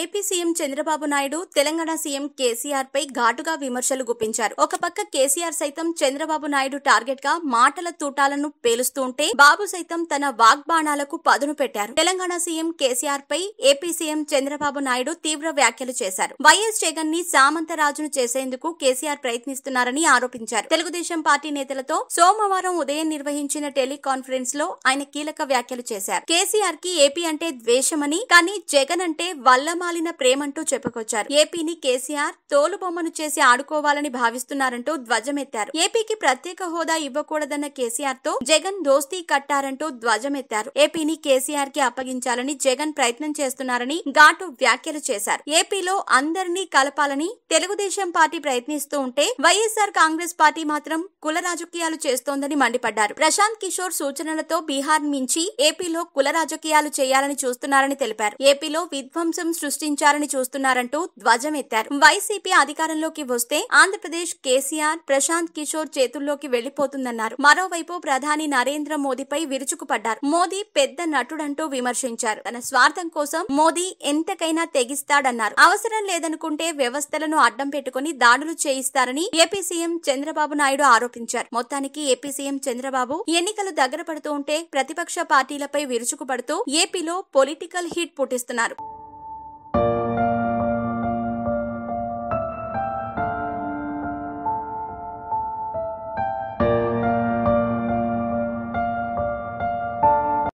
AP CM Chandrababu Naidu Telangana CM KCR పై ఘాటుగా విమర్శలు గుప్పించారు ఒక పక్క కేసీఆర్ సైతం చంద్రబాబు నాయుడు టార్గెట్ గా మాటల తూటాలను పేలుస్తూ ఉంటే బాబు సైతం తన వాగ్బాణాలకు పదును పెట్టారు తెలంగాణ సీఎం కేసీఆర్ పై ఏపీ సీఎం చంద్రబాబు నాయుడు తీవ్ర వ్యాఖ్యలు చేశారు వైఎస్ జగన్ ని సామంతరాజును చేసేందుకు కేసీఆర్ ప్రయత్నిస్తున్నారని ఆరోపించారు తెలుగుదేశం పార్టీ నేతలతో సోమవారం ఉదయం నిర్వహించిన టెలికాన్ఫరెన్స్ లో ఆయన కీలక వ్యాఖ్యలు చేశారు కేసీఆర్ కి ఏపీ అంటే ద్వేషమని కానీ జగన్ అంటే వల్లమాలిన ప్రేమంటూ చెప్పుకొచ్చారు ఏపీని కేసీఆర్ తోలుబొమ్మను చేసి ఆడుకోవాలని భావిస్తున్నారంటూ ధ్వజమెత్తారు ఏపీకి ప్రత్యేక హోదా ఇవ్వకూడదన్న కేసీఆర్ తో జగన్ దోస్తీ కట్టారంటూ ధ్వజమెత్తారు ఏపీని కేసీఆర్ కి అప్పగించాలని జగన్ ప్రయత్నం చేస్తున్నారని ఘాటు వ్యాఖ్యలు చేశారు ఏపీలో అందరినీ కలపాలని తెలుగుదేశం పార్టీ ప్రయత్నిస్తూ ఉంటే వైఎస్ఆర్ కాంగ్రెస్ పార్టీ మాత్రం కుల రాజకీయాలు చేస్తోందని మండిపడ్డారు ప్రశాంత్ కిషోర్ సూచనలతో బీహార్ మించి ఏపీలో కుల రాజకీయాలు చేయాలని చూస్తున్నారని తెలిపారు ఏపీలో విధ్వంసం సృష్టించాలని చూస్తున్నారంటూ ధ్వజమెత్తారు వైసీపీ అధికారంలోకి వస్తే ఆంధ్రప్రదేశ్ కేసీఆర్ ప్రశాంత్ కిషోర్ చేతుల్లోకి వెళ్లిపోతుందన్నారు మరోవైపు ప్రధాని నరేంద్ర మోదీపై విరుచుకుపడ్డారు మోదీ పెద్ద నటుడంటూ విమర్శించారు తన స్వార్థం కోసం మోదీ ఎంతకైనా తెగిస్తాడన్నారు అవసరం లేదనుకుంటే వ్యవస్థలను అడ్డం పెట్టుకుని దాడులు చేయిస్తారని ఏపీ సీఎం చంద్రబాబు నాయుడు ఆరోపించారు మొత్తానికి ఏపీ సీఎం చంద్రబాబు ఎన్నికలు దగ్గర పడుతూ ఉంటే ప్రతిపక్ష పార్టీలపై విరుచుకుపడుతూ ఏపీలో పొలిటికల్ హిట్ పుట్టిస్తున్నారు